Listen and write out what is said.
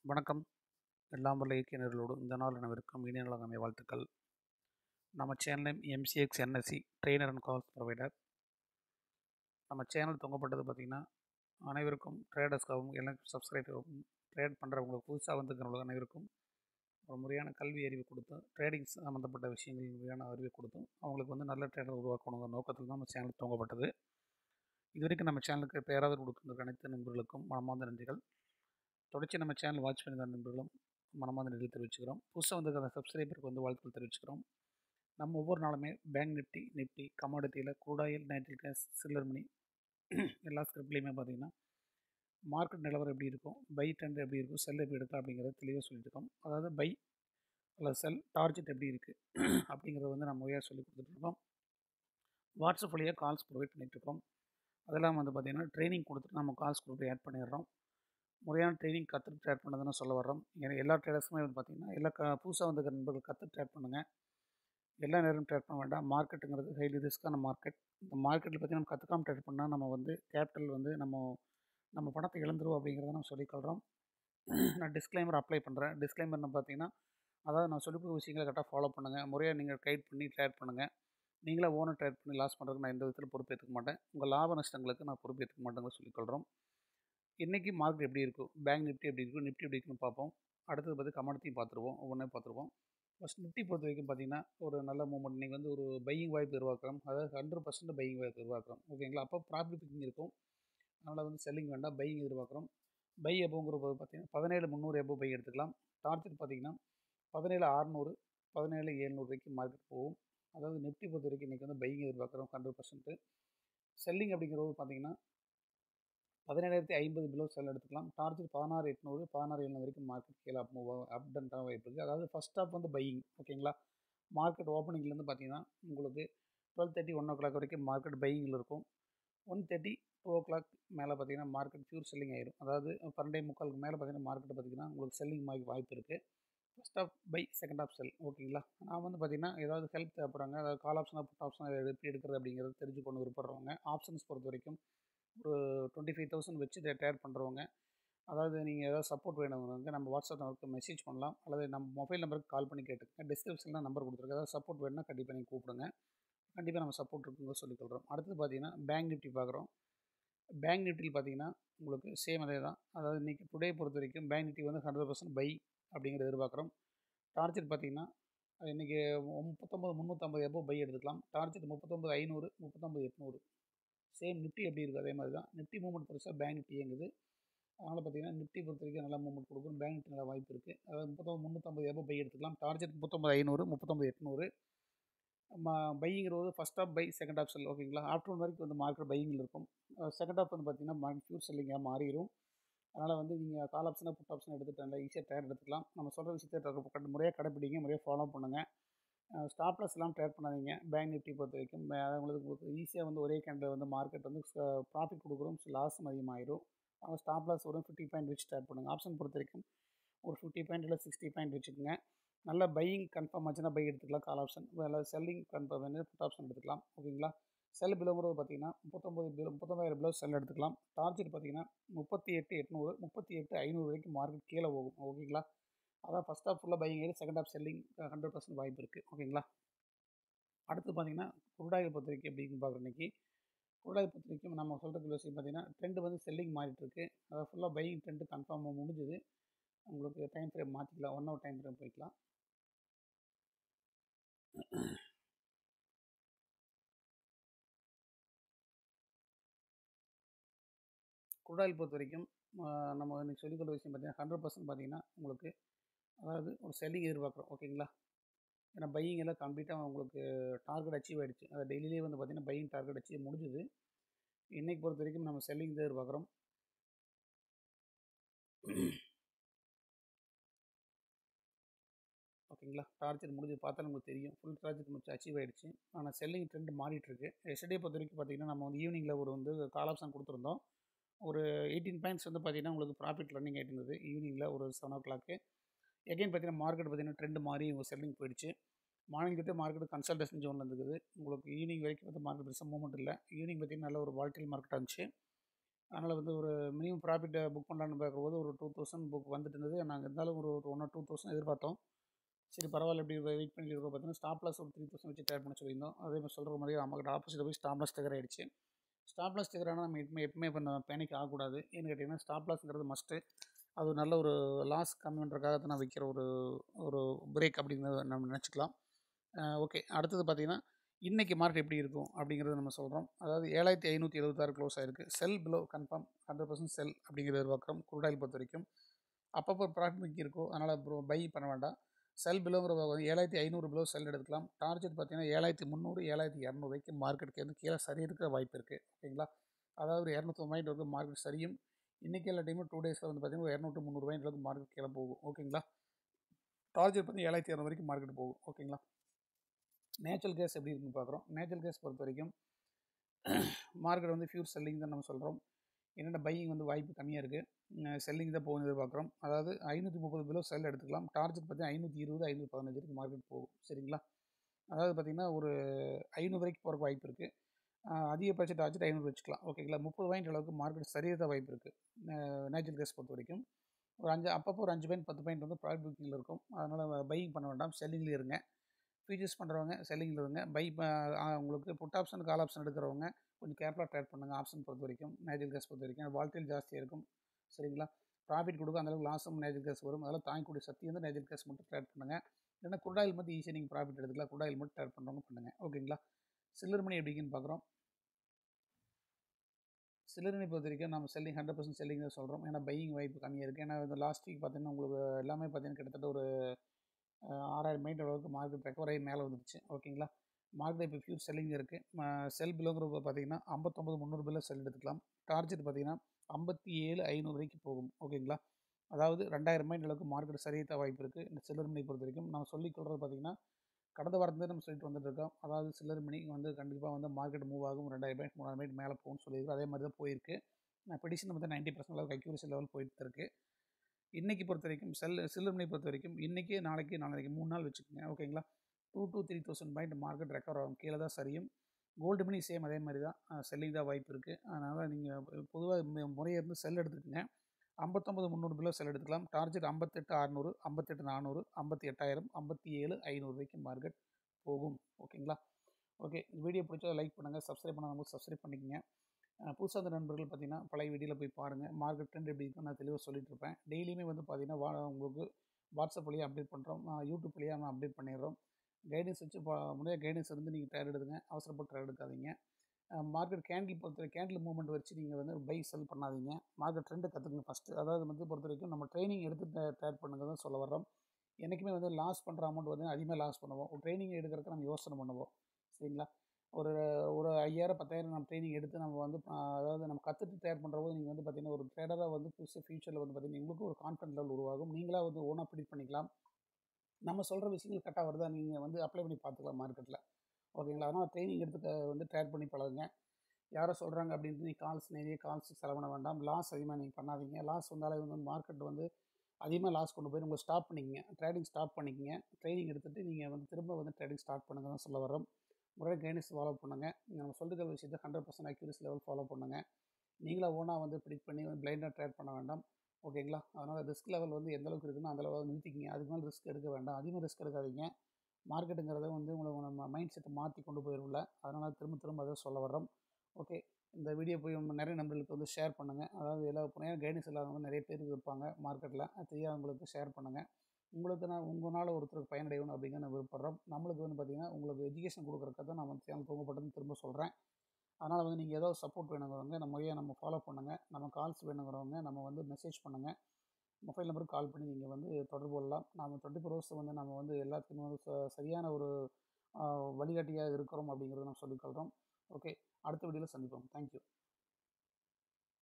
வணக்கம் எல்லாம் வல்ல இயக்குநர்களோடு இந்த நாள் அனைவருக்கும் இனிய நாளாக அமைய வாழ்த்துக்கள் நம்ம channel name MCX NSC trainer and calls provider நம்ம சேனல் தொங்கப்பட்டது பார்த்திங்கன்னா அனைவருக்கும் ட்ரேடர்ஸ்க்காகவும் எனக்கு சப்ஸ்கிரைபரும் ட்ரேட் பண்ணுறவங்களுக்கு புதுசாக வந்துக்கிறவங்களுக்கு அனைவருக்கும் ஒரு முறையான கல்வி அறிவு கொடுத்தும் ட்ரேடிங் சம்மந்தப்பட்ட விஷயங்கள் முறையான அறிவை கொடுத்தும் அவங்களுக்கு வந்து நல்ல ட்ரேடர் உருவாக்கணுங்கிற நோக்கத்தில் தான் நம்ம சேனல் தொங்கப்பட்டது இது வரைக்கும் நம்ம சேனலுக்கு பேராதரவு கொடுக்கின்ற அனைத்து நண்பர்களுக்கும் மனமார்ந்த நன்றிகள் தொடர்ச்சி நம்ம சேனல் வாட்ச் பண்ணி தான் நண்பர்களும் மனமார்ந்த நன்றி தெரிவிச்சுக்கிறோம் புதுசாக வந்து சப்ஸ்கிரைபருக்கு வந்து வாழ்த்துக்கள் தெரிவிச்சுக்கிறோம் நம்ம ஒவ்வொரு நாளுமே பேங்க் நிஃப்டி நிஃப்டி கமாடிட்டியில் குரூடாயில் நைட்ரிக் கேஸ் சில்லர் மணி எல்லா ஸ்கிரிப்ட்லேயுமே பார்த்தீங்கன்னா மார்க்கெட் நிலவரம் எப்படி இருக்கும் பை ட்ரெண்ட் எப்படி இருக்கும் செல் எப்படி எடுக்கலாம் அப்படிங்கிறத தெளிவாக சொல்லிட்டு இருக்கோம் அதாவது பை அல்லது செல் டார்கெட் எப்படி இருக்குது அப்படிங்கிறத வந்து நம்ம முறையாக சொல்லி கொடுத்துட்ருக்கோம் வாட்ஸ்அப் வழியாக கால்ஸ் ப்ரொவைட் பண்ணிகிட்ருக்கோம் அதெல்லாம் வந்து பார்த்திங்கன்னா ட்ரைனிங் கொடுத்துட்டு நம்ம கால்ஸ் குரூப்பில் ஆட் பண்ணிடுறோம் முறையான ட்ரைனிங் கற்றுட்டு ட்ரேட் பண்ணதுன்னு சொல்ல வர்றோம் ஏன்னா எல்லா ட்ரேடர்ஸுமே வந்து பார்த்திங்கன்னா எல்லா க புதுசாக வந்துக்கிற நண்பர்கள் கற்று ட்ரேட் பண்ணுங்கள் எல்லா நேரம் ட்ரேட் பண்ண வேண்டாம் மார்க்கெட்டுங்கிறது ஹைலி ரிஸ்க்கான மார்க்கெட் இந்த மார்க்கெட்டில் பற்றி நம்ம கற்றுக்காம ட்ரேட் பண்ணால் நம்ம வந்து கேபிட்டல் வந்து நம்ம நம்ம பணத்தை இழந்துருவோம் அப்படிங்கிறத நம்ம சொல்லிக்கொள்கிறோம் நான் டிஸ்க்ளைமர் அப்ளை பண்ணுறேன் டிஸ்க்ளைமர்னு பார்த்தீங்கன்னா அதாவது நான் சொல்லிக் கொடுக்குற விஷயங்களை கரெக்டாக ஃபாலோ பண்ணுங்கள் முறையாக நீங்கள் கைட் பண்ணி ட்ரேட் பண்ணுங்கள் நீங்களே ஓனர் ட்ரேட் பண்ணி லாஸ் பண்ணுறதுக்கு நான் எந்த விதத்தில் பொறுப்பேற்றுக்க மாட்டேன் உங்கள் லாப நஷ்டங்களுக்கு நான் பொறுப்பேற்றுக்க மாட்டேங்க சொல்லிக்கொள்கிறோம் இன்றைக்கி மார்க்கெட் எப்படி இருக்கும் பேங்க் நிஃப்டி எப்படி இருக்கும் நிஃப்டி எப்படி இருக்குன்னு பார்ப்போம் அடுத்தது பார்த்து கமாடிட்டியும் பார்த்துருவோம் ஒவ்வொன்றே பார்த்துருவோம் ஃபஸ்ட் நிஃப்டி பொறுத்த வரைக்கும் பார்த்தீங்கன்னா ஒரு நல்ல மூமெண்ட் இன்றைக்கி வந்து ஒரு பையிங் வாய்ப்பு உருவாக்குறோம் அதாவது ஹண்ட்ரட் பர்சன்ட் பையிங் வாய்ப்பு உருவாக்குறோம் ஓகேங்களா அப்போ ப்ராஃபிட் பிக்கிங் இருக்கும் அதனால் வந்து செல்லிங் வேண்டாம் பையிங் எதிர்பார்க்குறோம் பை எபோங்கிற போது பார்த்தீங்கன்னா பதினேழு முந்நூறு எபோ பை எடுத்துக்கலாம் டார்கெட் பார்த்தீங்கன்னா பதினேழு அறநூறு பதினேழு ஏழ்நூறு வரைக்கும் மார்க்கெட் போகும் அதாவது நிஃப்டி பொறுத்த வரைக்கும் இன்றைக்கி வந்து பையிங் எதிர்பார்க்குறோம் ஹண்ட்ரட் பர்சன்ட்டு செல்லிங் அப்படிங்கிறது பார்த்தீங்கன்னா பதினேழாயிரத்தி ஐம்பது பிலோ செல் எடுத்துக்கலாம் டார்கெட் பதினாறு எட்நூறு பதினாறு எழுநூறு வரைக்கும் மார்க்கெட் கீழே அப் மூவ் அப் டன்ட்டாக வாய்ப்பு இருக்குது அதாவது ஃபஸ்ட் ஆஃப் வந்து பையிங் ஓகேங்களா மார்க்கெட் ஓப்பனிங்லேருந்து பார்த்தீங்கன்னா உங்களுக்கு twelve thirty one o'clock வரைக்கும் மார்க்கெட் பையிங்கில் இருக்கும் one thirty two o'clock மேலே பார்த்தீங்கன்னா மார்க்கெட் பியூர் செல்லிங் ஆயிரும் அதாவது பன்னெண்டே முக்காலுக்கு மேலே பார்த்தீங்கன்னா மார்க்கெட் பார்த்தீங்கன்னா உங்களுக்கு செல்லிங் மாதிரி வாய்ப்பு இருக்குது first half buy second half sell ஓகேங்களா நான் வந்து பார்த்தீங்கன்னா ஏதாவது ஹெல்ப் தேவைப்படுறாங்க அதாவது கால் ஆப்ஷனாக புட் ஆப்ஷனாக எப்படி எடுக்கிறது அப்படிங்கிறது தெரிஞ்சுக்கொண்டு விருப்பப்படுறவங்க ஆப்ஷன்ஸ் பொறுத்த வரைக்கும் ஒரு டுவெண்ட்டி ஃபைவ் தௌசண்ட் வச்சு ட்ரேட் பண்ணுறவங்க அதாவது நீங்கள் ஏதாவது சப்போர்ட் வேணுங்கிறவங்க நம்ம வாட்ஸ்அப் நம்பருக்கு மெசேஜ் பண்ணலாம் அல்லது நம்ம மொபைல் நம்பருக்கு கால் பண்ணி கேட்டுக்கங்க டிஸ்கிரிப்ஷனில் நம்பர் கொடுத்துருக்கேன் ஏதாவது சப்போர்ட் வேணுன்னா கண்டிப்பாக நீங்கள் கூப்பிடுங்க கண்டிப்பாக நம்ம சப்போர்ட் இருக்குங்க சொல்லிக்கொள்கிறோம் அடுத்தது பார்த்தீங்கன்னா பேங்க் நிஃப்டி பார்க்குறோம் பேங்க் நிஃப்டியில் பார்த்தீங்கன்னா உங்களுக்கு சேம் அதே தான் அதாவது இன்றைக்கி டுடே பொறுத்த வரைக்கும் பேங்க் நிஃப்டி வந்து ஹண்ட்ரட் பர்சன்ட் பை அப்படிங்கிறத எதிர்பார்க்குறோம் டார்கெட் பார்த்தீங்கன்னா அது இன்றைக்கி முப்பத்தொம்பது முந்நூற்றம்பது எப்போ பை எடுத்துக்கலாம் டார்கெட் முப்பத்தொம்பது ஐநூறு முப்பத்தொம்பது எட்நூறு சேம் நிஃப்டி எப்படி இருக்குது அதே மாதிரி தான் நிஃப்டி மூவ்மெண்ட் பெருசாக பேங்க் நிஃப்டி இயங்குது அதனால் பார்த்தீங்கன்னா நிஃப்டி பொறுத்த வரைக்கும் நல்லா மூவ்மெண்ட் கொடுக்கும் பேங்க் நிஃப்டி நல்லா வாய்ப்பு இருக்குது அதாவது முப்பத்தொம்பது முந்நூற்றம்பது எப்போ பை எடுத்துக்கலாம் டார்கெட் முப்பத்தொம்பது ஐநூறு முப்பத்தொம்பது எட்நூறு நம்ம பையிங்கிறது first half buy second half sell ஓகேங்களா ஆஃப்டர்நூன் வரைக்கும் வந்து மார்க்கெட் பையிங்கில் இருக்கும் செகண்ட் ஆஃப் வந்து பார்த்தீங்கன்னா மார்க்கெட் ஃபியூர் செல்லிங்காக மாறிடும் அதனால் வந்து நீங்கள் கால் ஆப்ஷனாக புட் ஆப்ஷன் எடுத்துகிட்டு நல்லா ஈஸியாக டேர் எடுத்துக்கலாம் நம்ம சொல்கிற விஷயத்தை முறையாக கடைப்பிடிங்க முறையாக ஃபாலோ பண்ணுங்கள் ஸ்டாப்லஸ் எல்லாம் ட்ரேட் பண்ணாதீங்க பேங்க் நிஃப்டி பொறுத்த வரைக்கும் உங்களுக்கு உங்களுக்கு ஈஸியாக வந்து ஒரே கேண்டில் வந்து மார்க்கெட் வந்து ப்ராஃபிட் கொடுக்குறோம் லாஸும் அதிகமாகிடும் அவங்க ஸ்டாப்லாஸ் வரும் ஃபிஃப்டி பாயிண்ட் வச்சு ஸ்டார்ட் பண்ணுங்கள் ஆப்ஷன் பொறுத்த வரைக்கும் ஒரு ஃபிஃப்டி பாயிண்ட் இல்லை சிக்ஸ்டி பாயிண்ட் வச்சுக்கோங்க நல்ல பையிங் கன்ஃபார்ம் ஆச்சுன்னா பை எடுத்துக்கலாம் கால் ஆப்ஷன் இல்லை செல்லிங் கன்ஃபார்ம் வந்து புட் ஆப்ஷன் எடுத்துக்கலாம் ஓகேங்களா செல் பிலோங்கிறது பார்த்தீங்கன்னா முப்பத்தொம்பது பிலோ முப்பத்தொம்பதாயிரம் பிலோ செல் எடுத்துக்கலாம் டார்கெட் பார்த்தீங்கன்னா முப்பத்தி எட்டு எட்நூறு முப்பத்தி எட்டு ஐநூறு வரைக்கும் மார்க்கெட் கீழே போகும் ஓகேங்களா அதான் ஃபஸ்ட் ஆஃப் ஃபுல்லாக பையிங் ஆகிடும் second half selling hundred percent வாய்ப்பு இருக்குது ஓகேங்களா அடுத்து பார்த்தீங்கன்னா குருடாயில் பொறுத்த வரைக்கும் எப்படின்னு பார்க்குற இன்றைக்கி குருடாயில் பொறுத்த வரைக்கும் நம்ம சொல்கிறது விஷயம் பார்த்தீங்கன்னா ட்ரெண்டு வந்து செல்லிங் மாறிட்டுருக்கு அதாவது ஃபுல்லாக பையிங் ட்ரெண்டு கன்ஃபார்மாக முடிஞ்சுது உங்களுக்கு டைம் ஃப்ரேம் மாற்றிக்கலாம் ஒன் ஹவர் டைம் ஃப்ரேம் போய்க்கலாம் குருடாயில் பொறுத்த வரைக்கும் நம்ம இன்றைக்கி சொல்லிக்கொள்ள விஷயம் பார்த்தீங்கன்னா ஹண்ட்ரட் பர்சன்ட் பார்த்தீங்கன்னா உங்களுக்கு அதாவது ஒரு செல்லிங் எதிர்பார்க்குறோம் ஓகேங்களா ஏன்னா பையிங் எல்லாம் கம்ப்ளீட்டாக உங்களுக்கு டார்கெட் அச்சீவ் ஆகிடுச்சு அது டெய்லியே வந்து பார்த்திங்கன்னா பையிங் டார்கெட் அச்சீவ் முடிஞ்சுது இன்றைக்கி பொறுத்த வரைக்கும் நம்ம செல்லிங் தான் எதிர்பார்க்குறோம் ஓகேங்களா டார்கெட் முடிஞ்சு பார்த்தா நமக்கு தெரியும் ஃபுல் டார்கெட் முடிச்சு அச்சீவ் ஆகிடுச்சு ஆனால் செல்லிங் ட்ரெண்ட் மாறிட்டுருக்கு எஸ்டே பொறுத்த வரைக்கும் பார்த்திங்கன்னா நம்ம வந்து ஈவினிங்கில் ஒரு வந்து கால் ஆப்ஷன் கொடுத்துருந்தோம் ஒரு எயிட்டீன் பாயிண்ட்ஸ் வந்து பார்த்திங்கன்னா உங்களுக்கு ப்ராஃபிட் ரன்னிங் ஆகிட்டு இருந்தது ஈவினிங்கில் ஒரு செவன் ஓ கிளாக்கு எகைன் பார்த்தீங்கன்னா மார்க்கெட் பார்த்தீங்கன்னா ட்ரெண்ட் மாறி உங்கள் செல்லிங் போயிடுச்சு மார்னிங் கிட்டே மார்க்கெட் கன்சல்டேஷன் ஜோனில் இருந்தது உங்களுக்கு ஈவினிங் வரைக்கும் வந்து மார்க்கெட் பெருசாக மூவ்மெண்ட் இல்லை ஈவினிங் பார்த்தீங்கன்னா நல்ல ஒரு வால்டைல் மார்க்கெட் இருந்துச்சு அதனால் வந்து ஒரு மினிமம் ப்ராஃபிட்டை புக் பண்ணலான்னு பார்க்கும்போது ஒரு டூ தௌசண்ட் புக் வந்துட்டு இருந்தது நாங்கள் இருந்தாலும் ஒரு ஒரு ஒன் ஆர் டூ தௌசண்ட் எதிர்பார்த்தோம் சரி பரவாயில்ல இப்படி வெயிட் பண்ணிட்டு இருக்கோம் பார்த்தீங்கன்னா ஸ்டாப் லாஸ் ஒரு த்ரீ தௌசண்ட் வச்சு ட்ரேட் பண்ண சொல்லியிருந்தோம் அதே மாதிரி சொல்கிற மாதிரி நமக்கு ஆப்போசிட்டில் போய் ஸ்டாப் லாஸ் ஸ்டிக்கர் ஆகிடுச்சு ஸ்டாப் லாஸ் ஸ்டிக்கர் ஆனால் நம்ம எப்பவுமே எப்பவுமே இப்போ நம்ம பேனிக் ஆகக்கூடாது ஏன்னு கேட்டிங்கன்னா ஸ்டாப் லாஸ்ங்கிறது மஸ்ட்டு அது ஒரு நல்ல ஒரு லாஸ் கம்மி பண்ணுறதுக்காக தான் நான் வைக்கிற ஒரு ஒரு பிரேக் அப்படிங்கிறத நம்ம நினச்சிக்கலாம் ஓகே அடுத்தது பார்த்திங்கன்னா இன்றைக்கி மார்க்கெட் எப்படி இருக்கும் அப்படிங்கிறத நம்ம சொல்கிறோம் அதாவது ஏழாயிரத்தி ஐநூற்றி எழுபத்தாறு க்ளோஸ் ஆயிருக்கு sell below confirm hundred percent sell அப்படிங்கிறத எதிர்பார்க்குறோம் குருடாயில் பொறுத்த வரைக்கும் அப்பப்போ ப்ராஃபிட் மிக்கி இருக்கும் அதனால் ப்ரோ பை பண்ண வேண்டாம் செல் பிலோங்கிற வந்து ஏழாயிரத்தி ஐநூறு பிலோ செல் எடுத்துக்கலாம் டார்கெட் பார்த்தீங்கன்னா ஏழாயிரத்தி முந்நூறு ஏழாயிரத்தி இரநூறு வரைக்கும் மார்க்கெட்டுக்கு வந்து கீழே சரி இருக்கிற வாய்ப்பு இருக்குது ஓகேங்களா அதாவது ஒரு இரநூத்தி பாயிண்ட் வந்து மார்க்கெட் சரியும் இன்றைக்கி எல்லா டைமும் டூ டேஸில் வந்து பார்த்திங்கன்னா ஒரு இரநூத்தி முந்நூறு பாயிண்ட் அளவுக்கு மார்க்கெட் கீழே போகும் ஓகேங்களா டார்கெட் வந்து ஏழாயிரத்தி இரநூறு வரைக்கும் மார்க்கெட் போகும் ஓகேங்களா நேச்சுரல் கேஸ் எப்படி இருக்குன்னு பார்க்குறோம் நேச்சுரல் கேஸ் பொறுத்த வரைக்கும் மார்க்கெட் வந்து ஃபியூர் செல்லிங் தான் நம்ம சொல்கிறோம் என்னென்ன பையிங் வந்து வாய்ப்பு கம்மியாக இருக்குது செல்லிங் தான் போகணும் எதிர்பார்க்குறோம் அதாவது ஐநூற்றி முப்பது கிலோ செல் எடுத்துக்கலாம் டார்கெட் பார்த்தீங்கன்னா ஐநூற்றி இருபது ஐநூற்றி பதினஞ்சு வரைக்கும் மார்க்கெட் போகும் சரிங்களா அதாவது பார்த்திங்கன்னா ஒரு ஐநூறு வரைக்கும் போகிறக்கு வாய்ப்பு இருக்குது அதிகபட்ச டார்கெட் ஐநூறு வச்சுக்கலாம் ஓகேங்களா முப்பது பாயிண்ட் அளவுக்கு மார்க்கெட் சரியாக தான் வாய்ப்பு இருக்குது நேச்சுரல் கேஸ் பொறுத்த வரைக்கும் ஒரு அஞ்சு அப்பப்போ ஒரு அஞ்சு பாயிண்ட் பத்து பாயிண்ட் வந்து ப்ராஃபிட் புக்கிங்கில் இருக்கும் அதனால் பையிங் பண்ண வேண்டாம் செல்லிங்கில் இருங்க ஃபியூச்சர்ஸ் பண்ணுறவங்க செல்லிங்கில் இருங்க பை உங்களுக்கு புட் ஆப்ஷன் கால் ஆப்ஷன் எடுக்கிறவங்க கொஞ்சம் கேர்ஃபுல்லாக ட்ரேட் பண்ணுங்கள் ஆப்ஷன் பொறுத்த வரைக்கும் நேச்சுரல் கேஸ் பொறுத்த வரைக்கும் வால்டைல் ஜாஸ்தியாக இருக்கும் சரிங்களா ப்ராஃபிட் கொடுக்கும் அந்தளவுக்கு லாஸும் நேச்சுரல் கேஸ் வரும் அதெல்லாம் தாங்கக்கூடிய சக்தி வந்து நேச்சுரல் கேஸ் மட்டும் ட்ரேட் பண்ணுங்கள் இல்லைன்னா குடாயில் மட்டும் ஈஸியாக நீங்கள் ப்ராஃபிட் எடுத்துக்கலாம் குடாயில் மட்டும் ட்ரேட் பண்ணுறவங்க பண்ணுங்கள் ஓகேங்களா சில்லர் மணி எப்படின்னு பார்க்குறோம் சில்லறை பொறுத்த வரைக்கும் நம்ம செல்லிங் ஹண்ட்ரட் பர்சன்ட் செல்லிங் தான் சொல்கிறோம் ஏன்னா பையிங் வாய்ப்பு கம்மியாக இருக்குது ஏன்னா இந்த லாஸ்ட் வீக் பார்த்தீங்கன்னா உங்களுக்கு எல்லாமே பார்த்தீங்கன்னா கிட்டத்தட்ட ஒரு ஆறாயிரம் மைண்ட் அளவுக்கு மார்க்கெட் ரெக்கவர் ஆகி மேலே வந்துருச்சு ஓகேங்களா மார்க்கெட் இப்போ ஃபியூர் செல்லிங் இருக்குது செல் பிலோங்கிறப்ப பார்த்தீங்கன்னா ஐம்பத்தொம்பது முந்நூறு பில்ல செல் எடுத்துக்கலாம் டார்ஜெட் பார்த்தீங்கன்னா ஐம்பத்தி ஏழு ஐநூறு வரைக்கும் போகும் ஓகேங்களா அதாவது ரெண்டாயிரம் மைண்ட் அளவுக்கு மார்க்கெட் சரியத்த வாய்ப்பு இருக்குது இந்த சில்லர் மணி பொறுத்த வரைக்கும் நம்ம சொல்லிக் கொள்வது பார்த்தீங்கன்னா கடந்த வாரத்தில் நம்ம சொல்லிட்டு வந்துட்டு இருக்கோம் அதாவது சில்லர் மணி வந்து கண்டிப்பாக வந்து மார்க்கெட் மூவ் ஆகும் ரெண்டாயிரம் பாயிண்ட் மூணாயிரம் பாயிண்ட் மேலே போகும்னு சொல்லியிருக்கோம் அதே மாதிரி தான் போயிருக்கு நான் ப்ரெடிஷன் வந்து நைன்ட்டி பர்சன்ட் அளவுக்கு அக்யூரசி லெவல் போயிட்டு இருக்குது இன்றைக்கி பொறுத்த வரைக்கும் செல் சில்லர் மணி பொறுத்த வரைக்கும் இன்றைக்கி நாளைக்கு நாளைக்கு மூணு நாள் வச்சுக்கோங்க ஓகேங்களா two two three thousand point market recover ஆகும் கீழே தான் சரியும் கோல்டு மணி சேம் அதே மாதிரி தான் செல்லிங் தான் வாய்ப்பு இருக்குது அதனால் நீங்கள் பொதுவாக முறையை இருந்து செல் எடுத்துக்கோங்க ஐம்பத்தொம்பது முந்நூறு பிலோ செல் எடுத்துக்கலாம் டார்கெட் ஐம்பத்தெட்டு அறநூறு ஐம்பத்தெட்டு நானூறு ஐம்பத்தி எட்டாயிரம் ஐம்பத்தி ஏழு ஐநூறு வரைக்கும் மார்க்கெட் போகும் ஓகேங்களா ஓகே இந்த வீடியோ பிடிச்சா லைக் பண்ணுங்கள் சப்ஸ்கிரைப் பண்ணாதவங்க சப்ஸ்கிரைப் பண்ணிக்கங்க புதுசாக அந்த நண்பர்கள் பார்த்தீங்கன்னா பழைய வீடியோவில் போய் பாருங்கள் மார்க்கெட் ட்ரெண்ட் எப்படி இருக்குன்னு நான் தெளிவாக சொல்லிட்டு இருப்பேன் டெய்லியுமே வந்து பார்த்தீங்கன்னா வா உங்களுக்கு வாட்ஸ்அப் வழியாக அப்டேட் பண்ணுறோம் யூடியூப் வழியாக நம்ம அப்டேட் பண்ணிடுறோம் கைடன்ஸ் வச்சு முறையாக கைடன்ஸ் இருந்து நீங்கள் ட்ரேட் எடுத்துங்க அவசரப்பட்டு ட்ரேட் எடுக்காதீங்க மார்க்கெட் கேண்டில் பொறுத்த கேண்டில் மூவ்மெண்ட் வச்சு நீங்கள் வந்து பை செல் பண்ணாதீங்க மார்க்கெட் ட்ரெண்டு கற்றுக்குங்க ஃபஸ்ட்டு அதாவது வந்து பொறுத்த வரைக்கும் நம்ம ட்ரைனிங் எடுத்து ட்ரேட் பண்ணுங்க தான் சொல்ல வர்றோம் என்றைக்குமே வந்து லாஸ் பண்ணுற அமௌண்ட் வந்து அதிகமாக லாஸ் பண்ணுவோம் ஒரு ட்ரைனிங் எடுக்கிறதுக்கு நம்ம யோசனை பண்ணுவோம் சரிங்களா ஒரு ஒரு ஐயாயிரம் பத்தாயிரம் நம்ம ட்ரைனிங் எடுத்து நம்ம வந்து அதாவது நம்ம கற்றுட்டு ட்ரேட் பண்ணுற போது நீங்கள் வந்து பார்த்தீங்கன்னா ஒரு ட்ரேடராக வந்து புதுசு ஃபியூச்சரில் வந்து பார்த்தீங்கன்னா உங்களுக்கு ஒரு கான்ஃபிடன்ட் லெவல் உருவாகும் நீங்களாக வந்து ஓனாக ப்ரிடிக் பண்ணிக்கலாம் நம்ம சொல்கிற விஷயங்கள் கரெக்டாக வருதா நீங்கள் வந்து அப்ளை பண்ணி பார்த்துக்கலாம் மார்க்கெட்டில் ஓகேங்களா அதனால் ட்ரைனிங் எடுத்து வந்து ட்ரேட் பண்ணி பழகுங்க யாரோ சொல்கிறாங்க அப்படின்ட்டு நீங்கள் கால்ஸ் நிறைய கால்ஸ் செலவு பண்ண வேண்டாம் லாஸ் அதிகமாக நீங்கள் பண்ணாதீங்க லாஸ் வந்தாலே வந்து மார்க்கெட் வந்து அதிகமாக லாஸ் கொண்டு போய் உங்களை ஸ்டாப் பண்ணிக்கங்க ட்ரேடிங் ஸ்டாப் பண்ணிக்கங்க ட்ரைனிங் எடுத்துகிட்டு நீங்கள் வந்து திரும்ப வந்து ட்ரேடிங் ஸ்டார்ட் பண்ணுங்க தான் சொல்ல வரோம் முறையாக கைடன்ஸ் ஃபாலோ பண்ணுங்கள் நம்ம சொல்லிருக்கிற விஷயத்தை hundred percent accuracy level follow பண்ணுங்கள் நீங்களாக ஓனாக வந்து ப்ரிடிக் பண்ணி பிளைண்டாக ட்ரேட் பண்ண வேண்டாம் ஓகேங்களா அதனால் ரிஸ்க் லெவல் வந்து எந்த அளவுக்கு இருக்குன்னு அந்த அளவுக்கு நிறுத்திக்கிங்க அதுக்கு மேலே ரிஸ்க் எடுக்க வேண்டாம் அதிகமாக ரிஸ்க் எடுக்காதீங்க மார்க்கெட்டுங்கிறத வந்து உங்களை நம்ம மைண்ட் செட்டை மாற்றி கொண்டு போயிடும்ல அதனால் திரும்ப திரும்ப அதை சொல்ல வர்றோம் ஓகே இந்த வீடியோ போய் நிறைய நண்பர்களுக்கு வந்து ஷேர் பண்ணுங்கள் அதாவது எல்லா புனையாக கைடன்ஸ் இல்லாதவங்க நிறைய பேர் இருப்பாங்க மார்க்கெட்டில் அது தெரியாதவங்களுக்கு ஷேர் பண்ணுங்கள் உங்களுக்கு நான் உங்களால் ஒருத்தருக்கு பயனடையணும் அப்படிங்கிற நான் விருப்பப்படுறோம் நம்மளுக்கு வந்து பார்த்திங்கன்னா உங்களுக்கு எஜுகேஷன் கொடுக்குறக்க தான் நான் வந்து சேனல் தூங்கப்பட்டதுன்னு திரும்ப சொல்கிறேன் அதனால் வந்து நீங்கள் ஏதாவது சப்போர்ட் வேணுங்கிறவங்க நம்ம முறையாக நம்ம ஃபாலோ பண்ணுங்கள் நம்ம கால்ஸ் வேணுங்கிறவங்க நம்ம வந்து மெசேஜ் பண்ணுங்கள் மொபைல் நம்பருக்கு கால் பண்ணி நீங்கள் வந்து தொடர்பு கொள்ளலாம் நம்ம டுவெண்ட்டி ஃபோர் ஹவர்ஸ் வந்து நம்ம வந்து எல்லாத்துக்குமே வந்து சரியான ஒரு வழிகாட்டியாக இருக்கிறோம் அப்படிங்கிறத நம்ம சொல்லிக்கொள்கிறோம் ஓகே அடுத்த வீடியோவில் சந்திப்போம் தேங்க்யூ